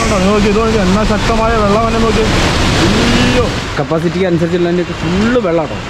കണ്ടോ നോക്കി ഇത് നോക്കി എന്നാ ശക്തമായ വെള്ളം തന്നെ നോക്കി അയ്യോ കപ്പാസിറ്റിക്ക് അനുസരിച്ചുള്ളതിൻ്റെ ഫുള്ള് വെള്ളം കേട്ടോ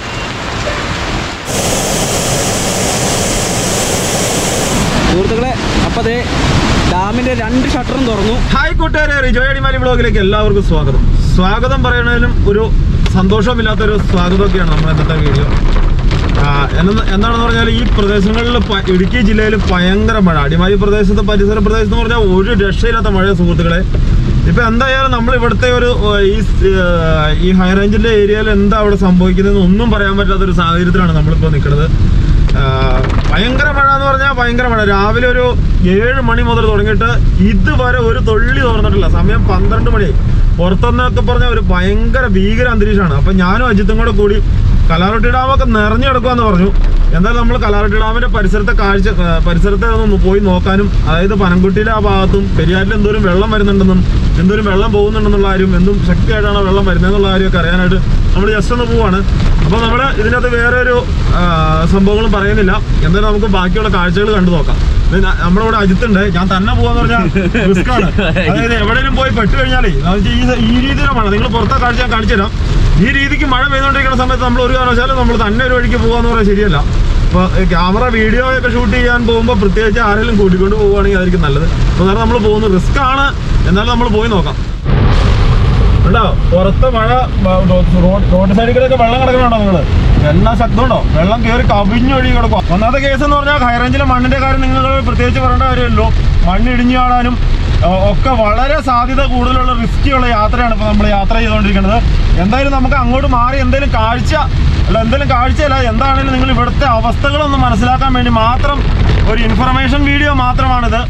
സുഹൃത്തുക്കളെ അപ്പോൾ അതേ ഡാമിൻ്റെ രണ്ട് ഷട്ടറും തുറന്നു ഹായ് കൂട്ടുകാരെ റിജോയ് അടിമാലി ബ്ലോഗിലേക്ക് എല്ലാവർക്കും സ്വാഗതം സ്വാഗതം പറയുന്നതിലും ഒരു സന്തോഷമില്ലാത്തൊരു സ്വാഗതമൊക്കെയാണ് നമ്മുടെ ഇന്നത്തെ വീഡിയോ ആ, എന്ന- എന്താണെന്ന് പറഞ്ഞാൽ ഈ പ്രദേശങ്ങളിൽ പ- ഇടുക്കി ജില്ലയിൽ ഭയങ്കര മഴ അടിമാലി പ്രദേശത്ത് പരിസര പ്രദേശത്ത് എന്ന് പറഞ്ഞാൽ ഒരു രക്ഷയില്ലാത്ത മഴ സുഹൃത്തുക്കളെ ഇപ്പൊ എന്തായാലും നമ്മൾ ഇവിടുത്തെ ഒരു ഏർ, ഈ സ്- ഏർ, ഈ ഹൈ റേഞ്ചിന്റെ ഏരിയയിൽ എന്താ അവിടെ സംഭവിക്കുന്നതെന്ന് ഒന്നും പറയാൻ പറ്റാത്ത ഒരു സാഹചര്യത്തിലാണ് നമ്മളിപ്പോൾ നിൽക്കുന്നത് ആഹ് ഭയങ്കര മഴ എന്ന് പറഞ്ഞാൽ ഭയങ്കര മഴ രാവിലെ ഒരു ഏഴ് മണി മുതൽ തുടങ്ങിയിട്ട് ഇതുവരെ ഒരു തൊള്ളി തോർന്നിട്ടില്ല സമയം പന്ത്രണ്ട് മണി പുറത്തുനിന്നൊക്കെ പറഞ്ഞ ഒരു ഭയങ്കര ഭീകര അന്തരീക്ഷമാണ് അപ്പൊ ഞാനും അജിത്തും കൂടെ കൂടി കലാറൊട്ടി ഡാമൊക്കെ നിറഞ്ഞു കിടക്കുമെന്ന് പറഞ്ഞു എന്തായാലും നമ്മൾ കലാറൊട്ടി ഡാമിന്റെ പരിസരത്തെ കാഴ്ച ആഹ് പരിസരത്തെ ഒന്ന് പോയി നോക്കാനും അതായത് പനംകുട്ടിയിലെ ആ ഭാഗത്തും പെരിയാറ്റിൽ എന്തോരം വെള്ളം വരുന്നുണ്ടെന്നും എന്തോരം വെള്ളം പോകുന്നുണ്ടെന്നുള്ള കാര്യം എന്തും ശക്തിയായിട്ടാണ് വെള്ളം വരുന്നതെന്നുള്ള കാര്യമൊക്കെ അറിയാനായിട്ട് നമ്മൾ ജസ്റ്റ് ഒന്ന് പോവാണ് അപ്പോൾ നമ്മൾ ഇതിനകത്ത് വേറെ ഒരു ആ, സംഭവങ്ങളും പറയുന്നില്ല എന്തായാലും നമുക്ക് ബാക്കിയുള്ള കാഴ്ചകൾ കണ്ടു നോക്കാം ഇത് ന- നമ്മുടെ ഇവിടെ അജിത്തുണ്ട് ഞാൻ തന്നെ പോവാന്ന് പറഞ്ഞാൽ റിസ്ക് ആണ് അതായത് എവിടെയെങ്കിലും പോയി പെട്ട് കഴിഞ്ഞാലേ എന്ന് വെച്ചാൽ ഈ സ- ഈ രീതിയിലാണ് മഴ നിങ്ങൾ പുറത്തെ കാഴ്ച ഞാൻ കാണിച്ചു തരാം ഈ രീതിക്ക് മഴ പെയ്തുകൊണ്ടിരിക്കുന്ന സമയത്ത് നമ്മൾ ഒരു കാരണവശാലും നമ്മൾ തന്നെ ഒരു വഴിക്ക് പോകാന്ന് പറയാൻ ശരിയല്ല അപ്പോൾ ക്യാമറ വീഡിയോ ഒക്കെ ഷൂട്ട് ചെയ്യാൻ പോകുമ്പോൾ പ്രത്യേകിച്ച് ആരെങ്കിലും കൂട്ടിക്കൊണ്ട് പോവുകയാണെങ്കിൽ അതായിരിക്കും നല്ലത് അപ്പോൾ നേരം നമ്മൾ പോകുന്നത് റിസ്ക് ആണ് എന്നാലും നമ്മൾ പോയി നോക്കാം ഉണ്ടോ പുറത്ത് മഴ ബ- റോഡ് റോഡ് സൈഡിൽ കൂടെ ഒക്കെ വെള്ളം കിടക്കണുണ്ടോ നിങ്ങള് എന്നാ ശക്തമുണ്ടോ വെള്ളം കയറി കവിഞ്ഞൊഴുകി കിടക്കുക ഒന്നാമത്തെ കേസ് എന്ന് പറഞ്ഞാൽ ഹൈറേഞ്ചിലെ മണ്ണിന്റെ കാര്യം നിങ്ങൾ പ്രത്യേകിച്ച് പറയേണ്ട കാര്യമല്ലോ മണ്ണ് ഇടിഞ്ഞു കാണാനും ആ, ഒക്കെ വളരെ സാധ്യത കൂടുതലുള്ള റിസ്ക്കിയുള്ള യാത്രയാണ് ഇപ്പോൾ നമ്മൾ യാത്ര ചെയ്തുകൊണ്ടിരിക്കുന്നത് എന്തായാലും നമുക്ക് അങ്ങോട്ട് മാറി എന്തെങ്കിലും കാഴ്ച അല്ല എന്തെങ്കിലും കാഴ്ചയല്ല എന്താണെങ്കിലും നിങ്ങൾ ഇവിടുത്തെ അവസ്ഥകളൊന്ന് മനസ്സിലാക്കാൻ വേണ്ടി മാത്രം ഒരു ഇൻഫർമേഷൻ വീഡിയോ മാത്രമാണിത്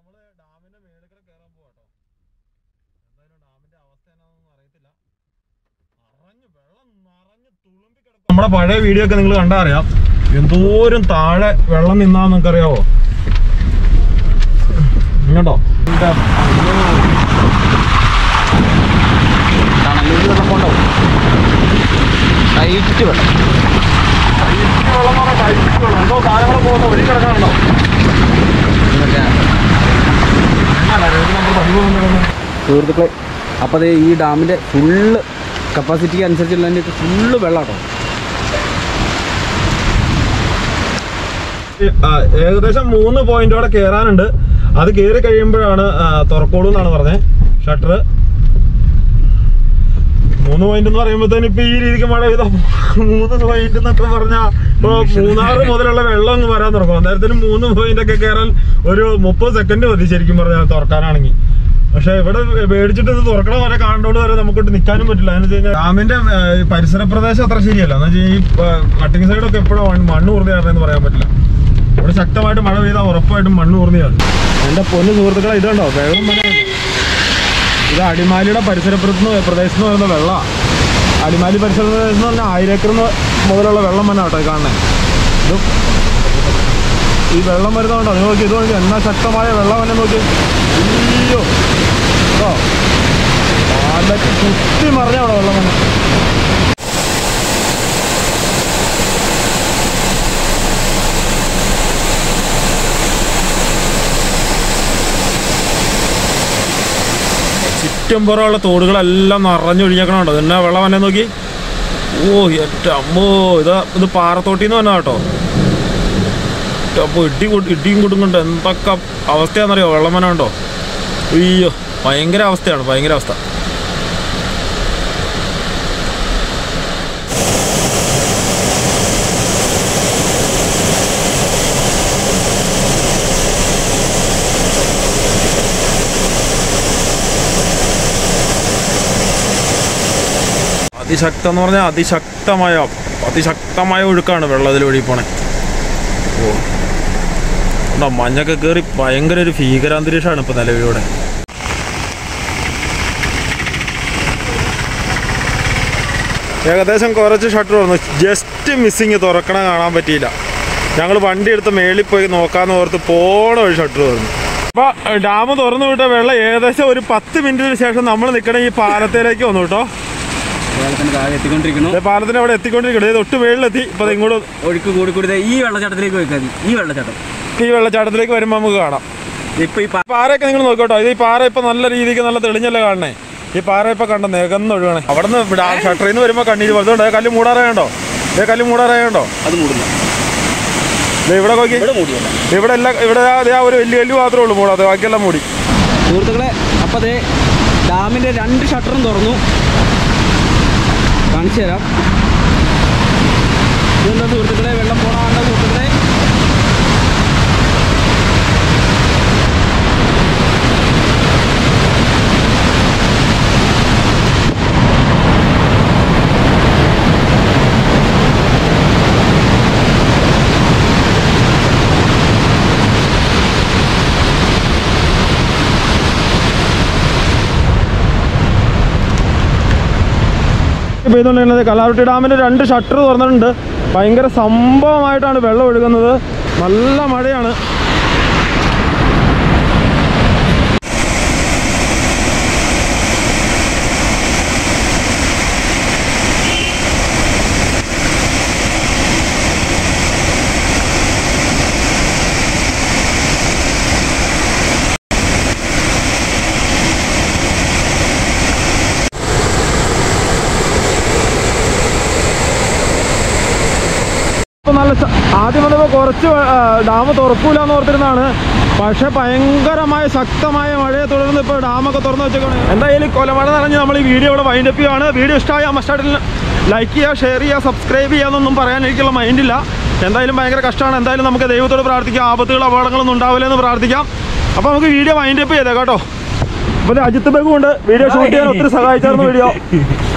നമ്മുടെ പഴയ വീഡിയോ ഒക്കെ നിങ്ങൾ കണ്ടാ അറിയാം എന്തോരം താഴെ വെള്ളം നിന്നാന്ന് നിങ്ങൾക്കറിയാവോ ഇങ്ങോട്ടോ ടണലിൽ വെള്ളം പോണ്ടാവും ടൈറ്റ് വെള്ളം എന്തോ സാധനങ്ങൾ പോകുന്ന ഒഴുകി കിടക്കാനുണ്ടോ ഇതൊക്കെ സുഹൃത്തുക്കളെ അപ്പോൾ അതേ ഈ ഡാമിൻ്റെ ഫുള്ള് കപ്പാസിറ്റിക്ക് അനുസരിച്ചുള്ളതിൻ്റെ ഫുള്ള് വെള്ളം കേട്ടോ ആ, ഏകദേശം മൂന്ന് പോയിന്റോടെ കയറാനുണ്ട് അത് കയറി കഴിയുമ്പോഴാണ് തുറക്കോളൂ എന്നാണ് പറഞ്ഞത് ഷട്ടർ മൂന്ന് പോയിന്റ് എന്ന് പറയുമ്പോഴത്തേന് ഇപ്പൊ ഈ രീതിക്ക് മഴ പെയ്ത മൂന്ന് പോയിന്റ് എന്നൊക്കെ പറഞ്ഞാ ഇപ്പൊ മൂന്നാറ് മുതലുള്ള വെള്ളം അങ്ങ് വരാൻ തുടങ്ങും അന്നേരത്തിന് മൂന്ന് പോയിന്റ് ഒക്കെ കയറാൻ ഒരു മുപ്പത് സെക്കൻഡ് മതി ശരിക്കും പറഞ്ഞാൽ തുറക്കാനാണെങ്കിൽ പക്ഷെ ഇവിടെ മേടിച്ചിട്ട് ഇത് തുറക്കണ വരെ കാണുന്നോണ്ട് വരെ നമുക്കിട്ട് നിൽക്കാനും പറ്റില്ല എന്ന് വെച്ച് കഴിഞ്ഞാൽ ഡാമിന്റെ ആ, ഈ പരിസര പ്രദേശം അത്ര ശരിയല്ല എന്ന് വെച്ചാൽ ഈ കട്ടിങ് സൈഡൊക്കെ എപ്പോഴും മണ്ണ് ഊർന്നിയാണെന്ന് പറയാൻ പറ്റില്ല ഇവിടെ ശക്തമായിട്ട് മഴ പെയ്താൽ ഉറപ്പായിട്ടും മണ്ണ് ഊർന്നിയാണ് എന്റെ പൊന്നു സുഹൃത്തുക്കളെ ഇതുണ്ടോ വെള്ളം മന ഇത് അടിമാലിയുടെ പരിസര പ്രദേശത്ത് പ്രദേശത്ത് നിന്ന് വരുന്ന വെള്ളമാണ് അടിമാലി പരിസര പ്രദേശത്ത് എന്ന് പറഞ്ഞാൽ ആയിരേക്കർ മുതലുള്ള വെള്ളം മന കേട്ടോ ഈ കാണുന്നത് ഇത് ഈ വെള്ളം വരുന്നതുകൊണ്ടോ അത് നോക്കി ഇത് നോക്കി എന്നാ ശക്തമായ വെള്ളം തന്നെ നോക്കി അയ്യോ കേട്ടോ പാലക്ക് കുത്തി മറിഞ്ഞവിടെ വെള്ളം തന്നെ ചുറ്റുംപുറമുള്ള തോടുകളെല്ലാം നിറഞ്ഞൊഴിഞ്ഞേക്കണുണ്ടോ എന്നാ വെള്ളം വന്നെ നോക്കി ഓ എൻ്റെ അമ്മോ ഇതാ ഇത് പാറത്തോട്ടിന്ന് വന്നാ കേട്ടോ അപ്പോൾ ഇടി കൊ- ഇടിയും കൊടുക്കുന്നുണ്ട് എന്തൊക്കെ അവസ്ഥയാണെന്നറിയോ വെള്ളം വന ഉണ്ടോ അയ്യോ ഭയങ്കര അവസ്ഥയാണ് ഭയങ്കര അവസ്ഥ അതിശക്തം എന്ന് പറഞ്ഞാൽ അതിശക്തമായ അതിശക്തമായ ഒഴുക്കാണ് വെള്ളം ഇതിൽ ഒഴുകി പോണേ ഓ ഉണ്ടോ മഞ്ഞൊക്കെ കയറി ഭയങ്കര ഒരു ഭീകരാന്തരീക്ഷമാണ് ഇപ്പോൾ നിലവിലൂടെ ഏകദേശം കുറച്ച് ഷട്ടർ തുറന്നു ജസ്റ്റ് മിസ്സിങ് തുറക്കണ കാണാൻ പറ്റിയില്ല ഞങ്ങൾ വണ്ടി എടുത്ത് മേളിൽ പോയി നോക്കാന്ന് ഓർത്ത് പോണ ഒരു ഷട്ടർ തുറന്നു അപ്പൊ ഡാം തുറന്നു വിട്ട വെള്ളം ഏകദേശം ഒരു പത്ത് മിനിറ്റിന് ശേഷം നമ്മൾ നിൽക്കണ ഈ പാലത്തിലേക്ക് വന്നു കേട്ടോ വെള്ളത്തിന് താഴെ എത്തിക്കൊണ്ടിരിക്കുന്നു ദേ പാലത്തിന് അവിടെ എത്തിക്കൊണ്ടിരിക്കണേ തൊട്ട് മേളിലെത്തി ഇപ്പൊ ദേ ഇങ്ങോട്ട് ഒഴുക്ക് കൂടി കൂടി ദേ ഈ വെള്ളച്ചാട്ടത്തിലേക്ക് പോയിക്കാതി ഈ വെള്ളച്ചാട്ടം ഈ വെള്ളച്ചാട്ടത്തിലേക്ക് വരുമ്പോൾ നമുക്ക് കാണാം ഇപ്പൊ ഈ പ- പാറയൊക്കെ നിങ്ങൾ നോക്കട്ടോ ഇത് ഈ പാറ ഇപ്പൊ നല്ല രീതിക്ക് നല്ല തെളിഞ്ഞല്ലേ കാണണേ ഈ പാറ ഇപ്പൊ കണ്ട നികന്നൊഴുകണേ അവിടെ നിന്ന് ഷട്ടറിൽ നിന്ന് വരുമ്പോ കണ്ണീര് പോലത്തോണ്ട് കല്ല് മൂടാറായുണ്ടോ ഏ കല്ല് മൂടാറായുണ്ടോ അത് മൂടില്ല ദേ ഇവിടെ നോക്കി ഇവിടെ മൂടിയല്ല ഇവിടെ എല്ലാം ഇവിടെ ആ ദേ ആ ഒരു വലിയ കല്ല് മാത്രമേ ഉള്ളൂ മൂടാതെ ബാക്കിയെല്ലാം മൂടി സുഹൃത്തുക്കളെ അപ്പോൾ അതേ ഡാമിൻ്റെ രണ്ട് ഷട്ടറും തുറന്നു കാണിച്ചു തരാം ഇതെന്താ സുഹൃത്തുക്കളെ വെള്ളം പോണാണ്ട സുഹൃത്തുക്കളെ പെയ്തുകൊണ്ടിരുന്നത് കലാറുട്ടി ഡാമിന്റെ രണ്ട് ഷട്ടർ തുറന്നിട്ടുണ്ട് ഭയങ്കര സംഭവമായിട്ടാണ് വെള്ളം ഒഴുകുന്നത് നല്ല മഴയാണ് ഇപ്പൊ നല്ല സ- ആദ്യം വന്നപ്പോൾ കുറച്ച് ഡാം തുറക്കൂല എന്ന് ഓർത്തിരുന്നതാണ് പക്ഷെ ഭയങ്കരമായ ശക്തമായ മഴയെ തുടർന്ന് ഇപ്പോൾ ഡാമൊക്കെ തുറന്നു വെച്ചേക്കാണ് എന്തായാലും കൊലമഴ നിറഞ്ഞ് നമ്മൾ ഈ വീഡിയോ ഇവിടെ വൈൻഡപ്പ് ചെയ്യുകയാണ് വീഡിയോ ഇഷ്ടമായ മസ്റ്റാട്ടിൽ ലൈക്ക് ചെയ്യുക ഷെയർ ചെയ്യുക സബ്സ്ക്രൈബ് ചെയ്യാന്നൊന്നും പറയാൻ എനിക്കുള്ള മൈൻഡില്ല എന്തായാലും ഭയങ്കര കഷ്ടമാണ് എന്തായാലും നമുക്ക് ദൈവത്തോട് പ്രാർത്ഥിക്കാം ആപത്തുകൾ അപകടങ്ങളൊന്നും ഉണ്ടാവില്ല എന്ന് പ്രാർത്ഥിക്കാം അപ്പോൾ നമുക്ക് വീഡിയോ വൈൻഡപ്പ് ചെയ്തേക്കാം കേട്ടോ അപ്പോൾ അജിത്ത് ബേഗും ഉണ്ട് വീഡിയോ ഷൂട്ട് ചെയ്യാൻ ഒത്തിരി സഹായിച്ചായിരുന്നു വീഡിയോ